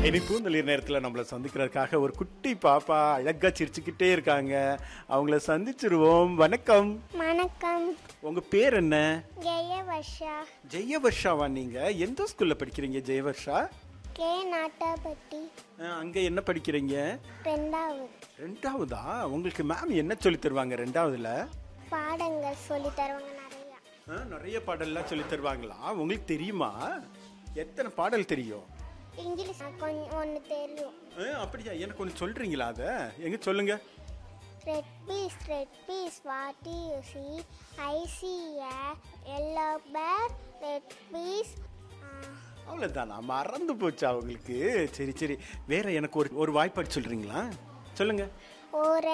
இனி பூந்தளிர் நேரத்தில் நம்மளை சந்திக்கிறதுக்காக ஒரு குட்டி பாப்பா அழகா சிரிச்சுக்கிட்டே இருக்காங்க அவங்கள சந்திச்சிருவோம் வணக்கம் வணக்கம் உங்க பேர் என்ன ஜெயவர்ஷா ஜெயவர்ஷாவா நீங்க எந்த ஸ்கூல்ல படிக்கிறீங்க ஜெயவர்ஷா கே நாட்டாப்பட்டி அஹ், அங்க என்ன படிக்கிறீங்க ரெண்டாவது ரெண்டாவதா உங்களுக்கு மேம் என்ன சொல்லி தருவாங்க ரெண்டாவதுல பாடங்கள் சொல்லி தருவாங்க நிறையா அஹ், நிறைய பாடல்லாம் சொல்லி தருவாங்களா உங்களுக்கு தெரியுமா எத்தனை பாடல் தெரியும் இங்கிலீஷ் கொஞ்சம் ஒன்று தெரியும் அஹ், அப்படியா எனக்கு ஒன்று சொல்றீங்களா அதை எங்க சொல்லுங்க red piece red piece what you see I see yellow bear red piece அவ்வளோதானா மறந்து போச்சு அவங்களுக்கு சரி சரி வேற எனக்கு ஒரு ஒரு வாய்ப்பாடு சொல்றீங்களா சொல்லுங்க ஒரு